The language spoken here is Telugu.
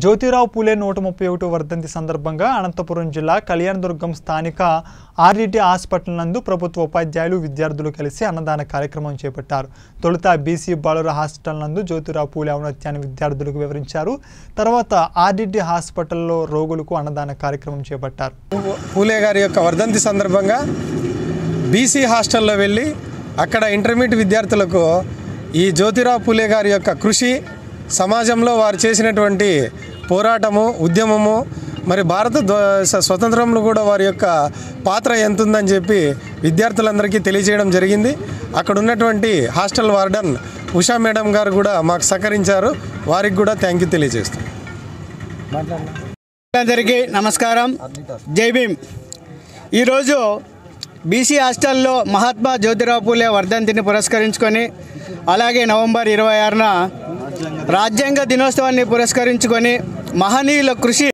జ్యోతిరావు పూలే నూట ముప్పై ఒకటో వర్ధంతి సందర్భంగా అనంతపురం జిల్లా కళ్యాణదుర్గం స్థానిక ఆర్డిటి హాస్పిటల్ నందు ప్రభుత్వ ఉపాధ్యాయులు విద్యార్థులు కలిసి అన్నదాన కార్యక్రమం చేపట్టారు తొలుత బీసీ బాలుర హాస్పిటల్ నందు జ్యోతిరావు పూలే ఔన్నత్యాన్ని విద్యార్థులకు వివరించారు తర్వాత ఆర్డిటి హాస్పిటల్లో రోగులకు అన్నదాన కార్యక్రమం చేపట్టారు పూలే గారి యొక్క వర్ధంతి సందర్భంగా బీసీ హాస్టల్లో వెళ్ళి అక్కడ ఇంటర్మీడియట్ విద్యార్థులకు ఈ జ్యోతిరావు పూలే గారి యొక్క కృషి సమాజంలో వారు చేసినటువంటి పోరాటము ఉద్యమము మరి భారత ధ్వ- స్వతంత్రంలో కూడా వారి యొక్క పాత్ర ఎంత ఉందని చెప్పి విద్యార్థులందరికీ తెలియజేయడం జరిగింది అక్కడ ఉన్నటువంటి హాస్టల్ వార్డన్ ఉషా మేడం గారు కూడా మాకు సహకరించారు వారికి కూడా థ్యాంక్ యూ తెలియజేస్తాం అందరికీ నమస్కారం జై భీమ్ ఈరోజు బీసీ హాస్టల్లో మహాత్మా జ్యోతిరావు పూలే వర్ధంతిని పురస్కరించుకొని అలాగే నవంబర్ ఇరవై ఆరున రాజ్యాంగ దినోత్సవాన్ని పురస్కరించుకొని మహనీయుల కృషి